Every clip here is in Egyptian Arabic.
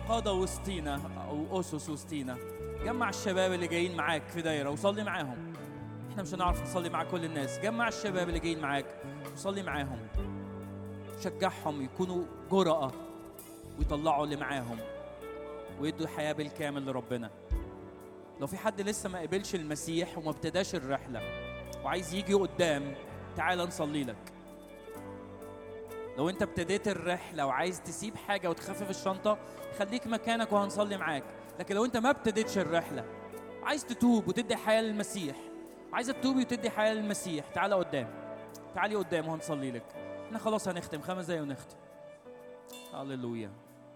قادة وسطينا أو أسس وسطينا جمع الشباب اللي جايين معاك في دايرة وصلي معاهم احنا مش هنعرف نصلي مع كل الناس جمع الشباب اللي جايين معاك وصلي معاهم شجعهم يكونوا جرأة ويطلعوا اللي معاهم ويدوا الحياة بالكامل لربنا لو في حد لسه ما قبلش المسيح وما ابتداش الرحلة وعايز يجي قدام تعال نصلي لك لو انت ابتديت الرحلة وعايز تسيب حاجة وتخفف الشنطة خليك مكانك وهنصلي معاك لكن لو انت ما ابتديتش الرحلة عايز تتوب وتدي حياة للمسيح عايزة تتوبي وتدي حياة للمسيح تعال قدام تعالي قدام وهنصلي لك احنا خلاص هنختم خمس دقايق ونختم هللويا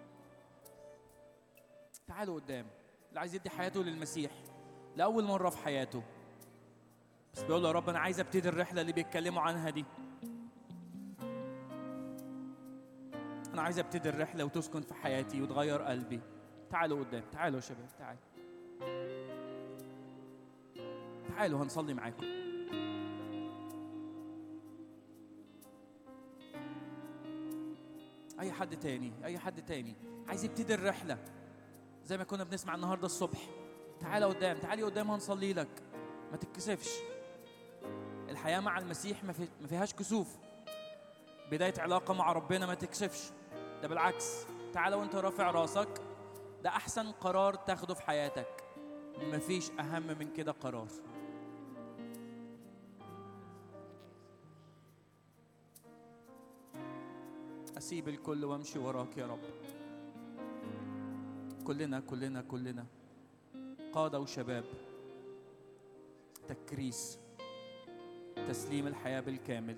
تعالوا قدام اللي عايز يدي حياته للمسيح لأول مرة في حياته بس بيقول له يا رب أنا عايز أبتدي الرحلة اللي بيتكلموا عنها دي أنا عايز أبتدي الرحلة وتسكن في حياتي وتغير قلبي تعالوا قدام تعالوا يا شباب تعالوا تعالوا هنصلي معاكم اي حد تاني اي حد تاني عايز يبتدي الرحله زي ما كنا بنسمع النهارده الصبح تعالى قدام تعالي قدام هنصلي لك ما تتكسفش الحياه مع المسيح ما في- ما فيهاش كسوف بدايه علاقه مع ربنا ما تكسفش ده بالعكس تعالى وانت رافع راسك ده احسن قرار تاخده في حياتك مفيش اهم من كده قرار اسيب الكل وامشي وراك يا رب كلنا كلنا كلنا قاده وشباب تكريس تسليم الحياه بالكامل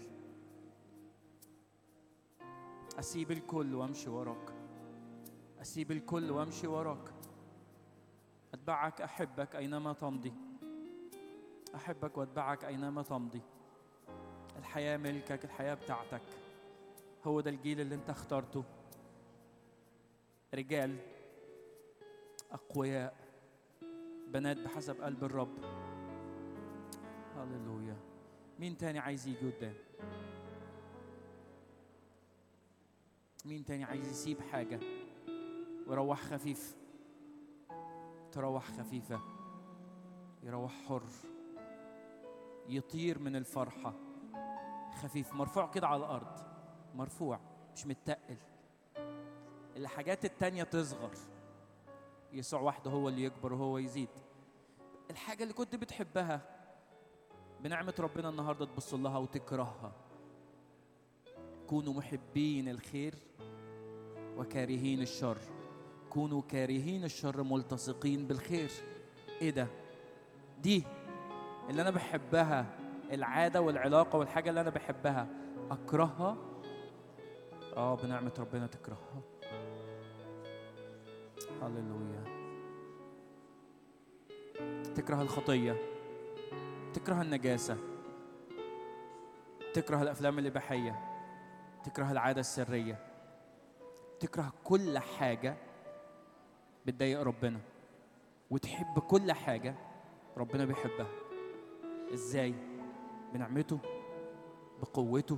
اسيب الكل وامشي وراك اسيب الكل وامشي وراك اتبعك احبك اينما تمضي احبك واتبعك اينما تمضي الحياه ملكك الحياه بتاعتك هو ده الجيل اللي انت اخترته رجال اقوياء بنات بحسب قلب الرب هللويا مين تاني عايز يجي قدام مين تاني عايز يسيب حاجة ويروح خفيف تروح خفيفة يروح حر يطير من الفرحة خفيف مرفوع كده على الأرض مرفوع مش متقل الحاجات التانية تصغر يسوع وحده هو اللي يكبر وهو يزيد الحاجة اللي كنت بتحبها بنعمة ربنا النهاردة تبص لها وتكرهها كونوا محبين الخير وكارهين الشر كونوا كارهين الشر ملتصقين بالخير ايه ده دي اللي انا بحبها العاده والعلاقه والحاجه اللي انا بحبها اكرهها اه بنعمه ربنا تكرهها هللويا تكره الخطيه تكره النجاسه تكره الافلام الاباحيه تكره العاده السريه تكره كل حاجه بتضايق ربنا وتحب كل حاجه ربنا بيحبها ازاي بنعمته بقوته